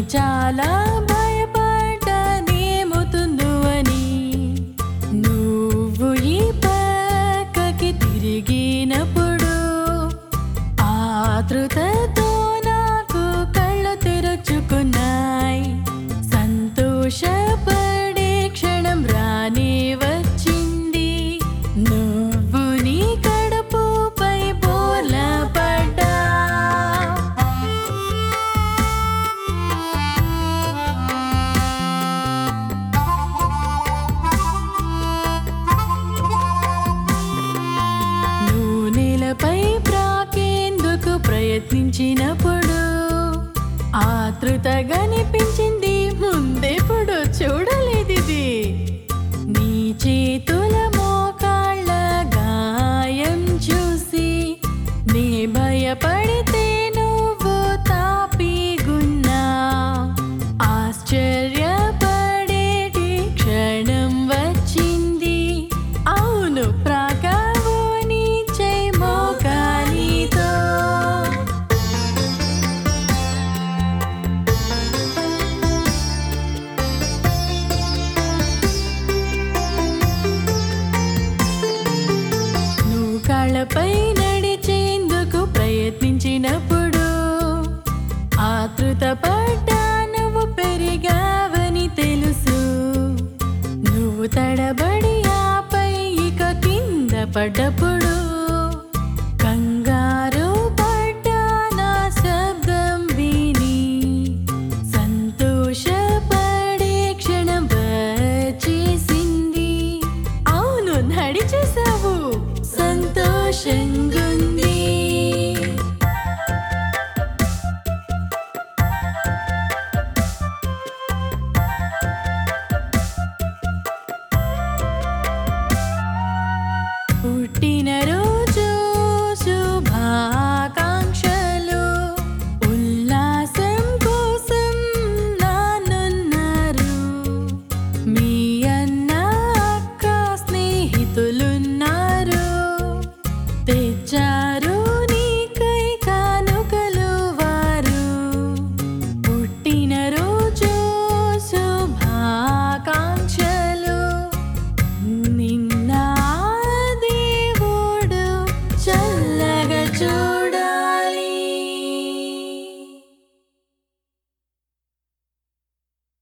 చాలా భయపడ్డా నేముతుందు అని నువ్వు ఈ పక్కకి తిరిగినప్పుడు ఆతృతతో నాకు కళ్ళు తెరుచుకున్నాయి సంతోషపడే క్షణం రానే వచ్చింది నువ్వు నీ కడుపుపై బోర్లా పడ్డా నువ్వు నేలపై ప్రాకేందుకు ప్రయత్నించినప్పుడు ఆతృతగా అనిపించింది ముందెప్పుడు చూడలేదిది నీ చేతుల మోకాళ్ళ గాయం చూసి నీ భయపడితే నువ్వు తాపిగున్నా ఆశ్చర్యపడేటి క్షణం వచ్చింది అవును ప్రాకావు నీ చై మోకాలితో నువ్వు కాళ్ళపై నడిచేందుకు ప్రయత్నించినప్పుడు ఆతృత పడ్డా నువ్వు పెరిగావని తెలుసు నువ్వు తడబడి ఆపై ఇక కింద పడ్డప్పుడు